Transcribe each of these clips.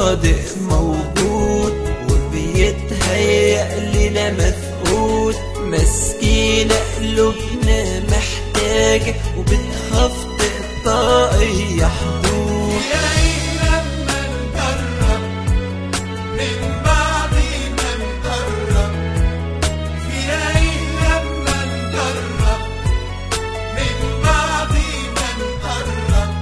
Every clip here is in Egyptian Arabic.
الصادق موجود وبيتهيأ لنا مفقود مسكينة قلوبنا محتاجة وبتخاف تقطع أي حدود يلاقي لما نقرب من بعض ما نقرب يلاقي لما نقرب من بعض ما نقرب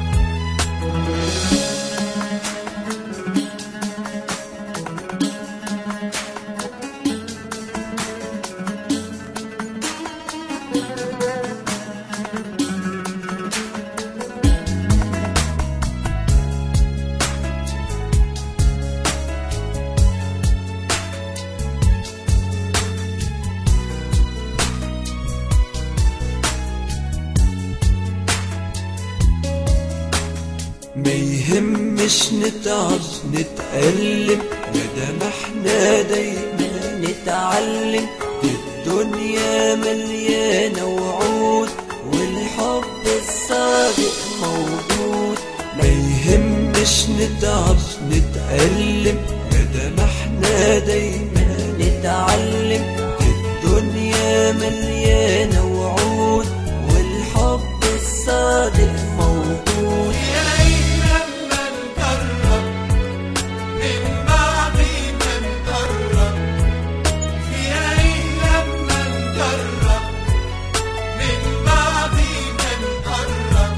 ما يهمش نتعب نتألم مادام احنا دايما نتعلم دي الدنيا مليانة وعود والحب الصادق موجود ما يهمش نتعب نتألم مادام احنا دايما نتعلم دي الدنيا مليانة وعود والحب الصادق موجود يلاقي لما نقرب من بعض ما نقرب يلاقي لما نقرب من بعض ما نقرب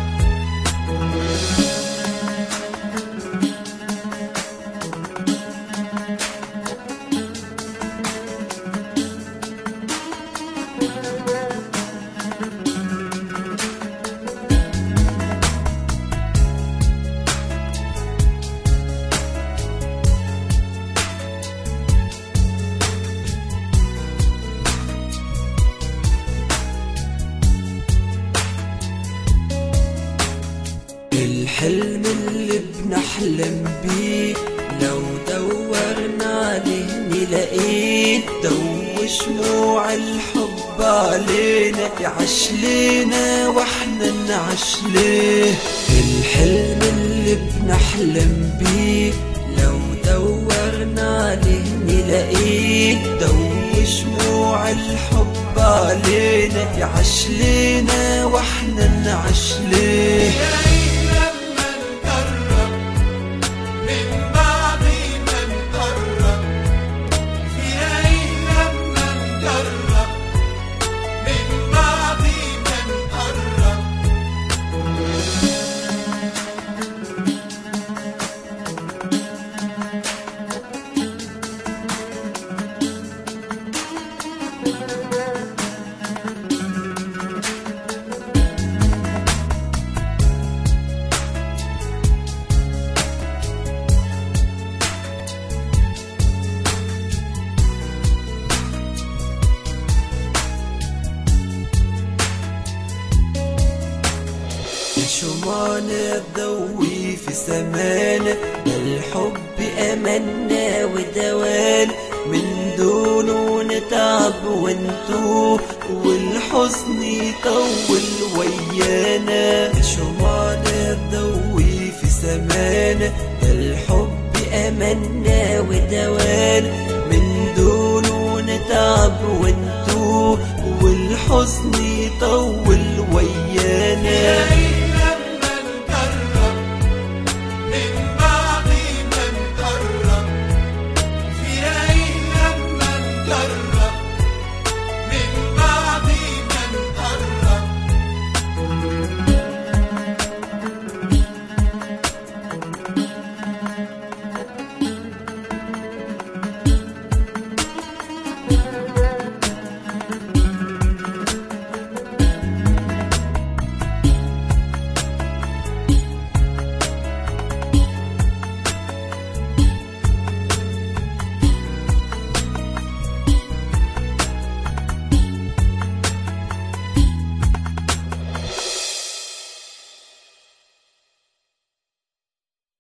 الحلم اللي بنحلم بيه لو دورنا عليه نلاقيه دو شموع الحب علينا يعش لينا واحنا نعش ليه الحلم اللي بنحلم بيه لو دورنا عليه نلاقيه دو شموع الحب علينا يعش لينا واحنا نعش ليه يلاقي لما نقرب من بعض ما نقرب يلاقي لما نقرب من بعض ما نقرب شمعنا تضوي في سمانا ده الحب أمنا ودوانا من دونه نتعب ونتوه والحزن يطول ويانا شمعنا تضوي في سمانا ده الحب أمنا ودوانا من دونه نتعب ونتوه والحزن يطول ويانا يلاقي لما نقرب من بعض ما نقرب يلاقي لما نقرب